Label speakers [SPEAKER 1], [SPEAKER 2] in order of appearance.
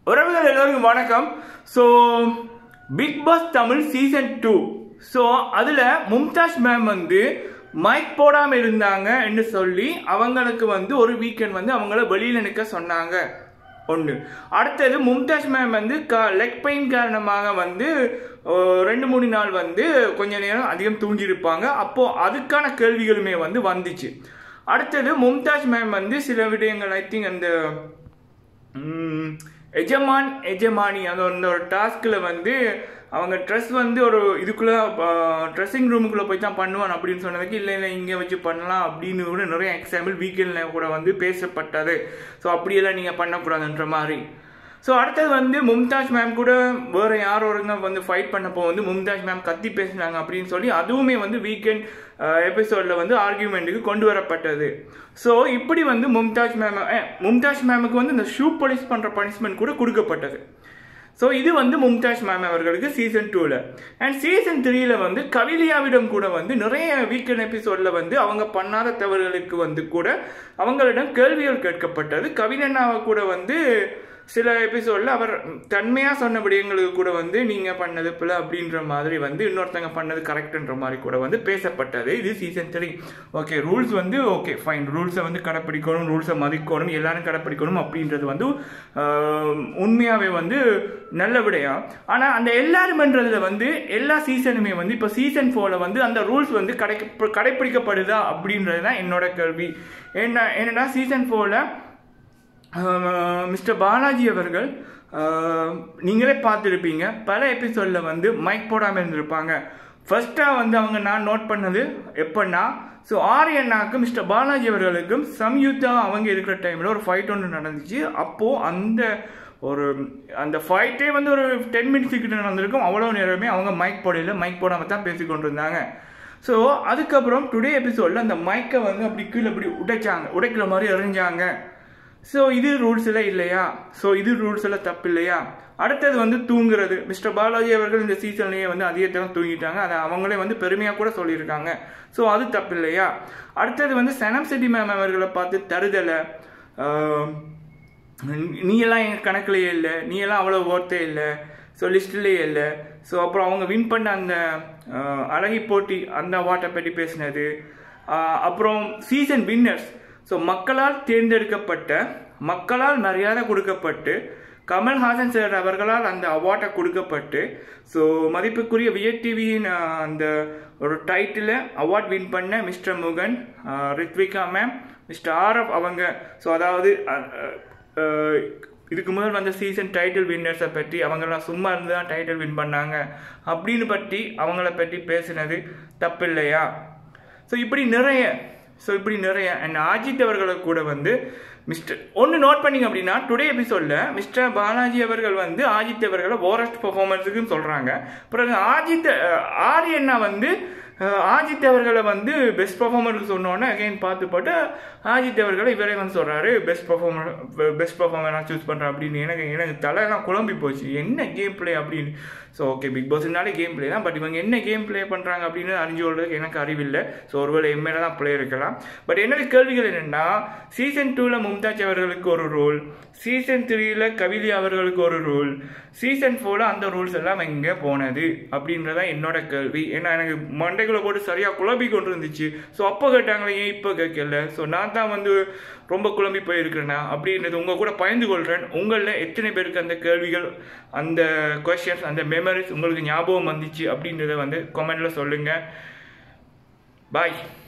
[SPEAKER 1] உறவுகள் எல்லோருக்கும் வணக்கம் so Bigg Boss Tamil season two so அதில் மும்தாஜ் மேம் வந்து மைக் போடாமல் இருந்தாங்க என்று சொல்லி அவங்களுக்கு வந்து ஒரு வீக்கெண்ட் வந்து அவங்கள வெளியில் நிற்க சொன்னாங்க ஒன்று அடுத்தது மும்தாஜ் மேம் வந்து க லெக் பெயின் காரணமாக வந்து ஓ, ரெண்டு மூணு நாள் வந்து கொஞ்ச நேரம் அதிகம் தூங்கியிருப்பாங்க அப்போது அதுக்கான கேள்விகளுமே வந்து வந்துச்சு அடுத்தது மும்தாஜ் மேம் வந்து சில விடயங்கள் ஐ திங்க் அந்த ம், எஜமான் எஜமானி அந்த அந்த ஒரு டாஸ்கில் வந்து அவங்க ட்ரெஸ் வந்து ஒரு இதுக்குள்ளே ட்ரெஸ்ஸிங் ரூமுக்குள்ளே போய் தான் பண்ணுவான் அப்படின்னு சொன்னதுக்கு இல்லை இல்லை இங்கே வச்சு பண்ணலாம் அப்படின்னு கூட நிறைய எக்ஸாம்பிள் வீக்கெண்டில் கூட வந்து பேசப்பட்டது ஸோ அப்படியெல்லாம் நீங்கள் பண்ணக்கூடாதுன்ற மாதிரி ஸோ அடுத்தது வந்து மும்தாஜ் மேம் கூட வேற யார் ஒருங்க வந்து ஃபைட் பண்ணப்போ வந்து மும்தாஜ் மேம் கத்தி பேசினாங்க அப்படின்னு சொல்லி அதுவுமே வந்து வீக்கெண்ட் எபிசோடில் வந்து ஆர்கியூமெண்ட்டுக்கு கொண்டு வரப்பட்டது ஸோ இப்படி வந்து மும்தாஜ் மேம் மும்தாஜ் மேமுக்கு வந்து இந்த ஷூ பாலிஷ் பண்ணுற பனிஷ்மெண்ட் கூட கொடுக்கப்பட்டது ஸோ இது வந்து மும்தாஜ் மேம் அவர்களுக்கு சீசன் டூவில் அண்ட் சீசன் த்ரீல வந்து கவிலியாவிடம் கூட வந்து நிறைய வீக்கெண்ட் எபிசோடில் வந்து அவங்க பண்ணாத தவறுகளுக்கு வந்து கூட அவங்களிடம் கேள்விகள் கேட்கப்பட்டது கவினண்ணாவை கூட வந்து சில எபிசோடில் அவர் தன்மையாக சொன்ன விடயங்களுக்கு கூட வந்து நீங்கள் பண்ணது போல அப்படின்ற மாதிரி வந்து இன்னொருத்தங்க பண்ணது கரெக்டுன்ற மாதிரி கூட வந்து பேசப்பட்டது இது சீசன் த்ரீ ஓகே ரூல்ஸ் வந்து ஓகே ஃபைன் ரூல்ஸை வந்து கடைப்பிடிக்கணும் ரூல்ஸை மதிக்கணும் எல்லாரும் கடைப்பிடிக்கணும் அப்படின்றது வந்து ஆஹ், உண்மையாகவே வந்து நல்ல விடயம் ஆனால் அந்த எல்லாருமன்றதுல வந்து எல்லா சீசனுமே வந்து இப்போ சீசன் ஃபோரில் வந்து அந்த ரூல்ஸ் வந்து கடை கடைப்பிடிக்கப்படுதா அப்படின்றது தான் என்னோட கேள்வி என்ன என்னன்னா சீசன் ஃபோரில் மிஸ்டர் பாலாஜி அவர்கள் ஆஹ், நீங்களே பார்த்துருப்பீங்க பல எபிசோடில் வந்து மைக் போடாமல் இருந்திருப்பாங்க ஃபர்ஸ்ட்டாக வந்து அவங்க நான் நோட் பண்ணது எப்படின்னா ஸோ ஆரியண்ணாக்கும் மிஸ்டர் பாலாஜி அவர்களுக்கும் சம்யுக்தா அவங்க இருக்கிற டைமில் ஒரு ஃபைட் ஒன்று நடந்துச்சு அப்போது அந்த ஒரு அந்த ஃபைட்டே வந்து ஒரு டென் மினிட்ஸ் கிட்ட நடந்திருக்கும் அவ்வளோ நேரமே அவங்க மைக் போடல மைக் போடாமல் தான் பேசி கொண்டு இருந்தாங்க ஸோ அதுக்கப்புறம் டுடே எபிசோடில் அந்த மைக்கை வந்து அப்படி கீழே அப்படி உடைச்சாங்க உடைக்கிற மாதிரி எறிஞ்சாங்க ஸோ இது ரூல்ஸில் இல்லையா ஸோ இது ரூல்ஸில் தப்பு இல்லையா அடுத்தது வந்து தூங்குறது மிஸ்டர் பாலாஜி அவர்கள் இந்த சீசன்லேயே வந்து அதிகத்தரம் தூங்கிட்டாங்க அதை அவங்களே வந்து பெருமையாக கூட சொல்லியிருக்காங்க ஸோ அது தப்பு இல்லையா அடுத்தது வந்து சனம் செட்டி மேம் அவர்களை பார்த்து தருதலை ஆஹ், நீ எல்லாம் என் கணக்குலயே இல்லை நீ எல்லாம் அவ்வளோ ஓர்த்தே இல்லை ஸோ லிஸ்ட்லேயே இல்லை ஸோ அப்புறம் அவங்க வின் பண்ண அந்த ஆஹ், அழகி போட்டி அந்த அவார்ட்டை பற்றி பேசினது ஆஹ், அப்புறம் சீசன் வின்னர்ஸ் ஸோ மக்களால் தேர்ந்தெடுக்கப்பட்ட மக்களால் மரியாதை கொடுக்கப்பட்டு கமல்ஹாசன் சார் அவர்களால் அந்த அவார்டை கொடுக்கப்பட்டு ஸோ மதிப்புக்குரிய விஜய் டிவியின் அந்த ஒரு டைட்டில் அவார்ட் வின் பண்ண mister Mugen ah, Riythvika ma'am mister RF அவங்க ஸோ அதாவது அஹ், அஹ், இதுக்கு முதல் வந்த சீசன் டைட்டில் வின்னர்ஸை பற்றி அவங்கெல்லாம் சும்மா இருந்து தான் டைட்டில் வின் பண்ணாங்க அப்படின்னு பற்றி அவங்கள பற்றி பேசினது தப்பு இல்லையா ஸோ இப்படி நிறைய ஸோ இப்படி நிறைய அண்ட் அஜித் அவர்களை கூட வந்து மிஸ்டர் ஒன்று நோட் பண்ணீங்க அப்படின்னா டுடே எபிசோடில் மிஸ்டர் பாலாஜி அவர்கள் வந்து அஜித் அவர்களை ஓரஸ்ட் பர்ஃபார்மன்ஸுக்குன்னு சொல்கிறாங்க பிறகு அஜித் அஹ், ஆரியண்ணா வந்து அஹ், அஜித் அவர்களை வந்து பெஸ்ட் பர்ஃபார்மருக்கு சொன்னோன்னே அகைன் பார்த்து போட்டு அஜித் அவர்களை இவரே வந்து சொல்கிறாரு best performer best performer choose பண்ணுறேன் அப்படின்னு எனக்கு எனக்கு தலையெல்லாம் குழம்பி போச்சு என்ன கேம் ப்ளே அப்படின்னு ஸோ ஓகே பிக் பாஸ்னாலே கேம் ப்ளே தான் பட் இவங்க என்ன கேம் ப்ளே பண்ணுறாங்க அப்படின்னு அறிஞ்சு கொள்றதுக்கு எனக்கு அறிவில்லை ஸோ ஒருவேளை எம்ஏல தான் ப்ளே இருக்கலாம் பட் என்னோட கேள்விகள் என்னென்னா சீசன் டூவில் மும்தாஜ் அவர்களுக்கு ஒரு ரூல் சீசன் த்ரீல கவிலி அவர்களுக்கு ஒரு ரூல் சீசன் ஃபோரில் அந்த ரூல்ஸ் எல்லாம் எங்கே போனது அப்படின்றதான் என்னோட கேள்வி ஏன்னா எனக்கு மண்டைக்குள்ளே போட்டு சரியாக குழம்பி கொண்டு இருந்துச்சு ஸோ அப்போ கேட்டாங்களே ஏன் இப்போ கேட்கல ஸோ நான் தான் வந்து ரொம்ப குழம்பி போயிருக்கிறேனா அப்படின்றது உங்கள் கூட பயந்து கொள்கிறேன் உங்களில் எத்தனை பேருக்கு அந்த கேள்விகள் அந்த கொஷின்ஸ் அந்த மெமரிஸ் உங்களுக்கு ஞாபகம் வந்துச்சு அப்படின்றத வந்து கமெண்டில் சொல்லுங்கள் பாய்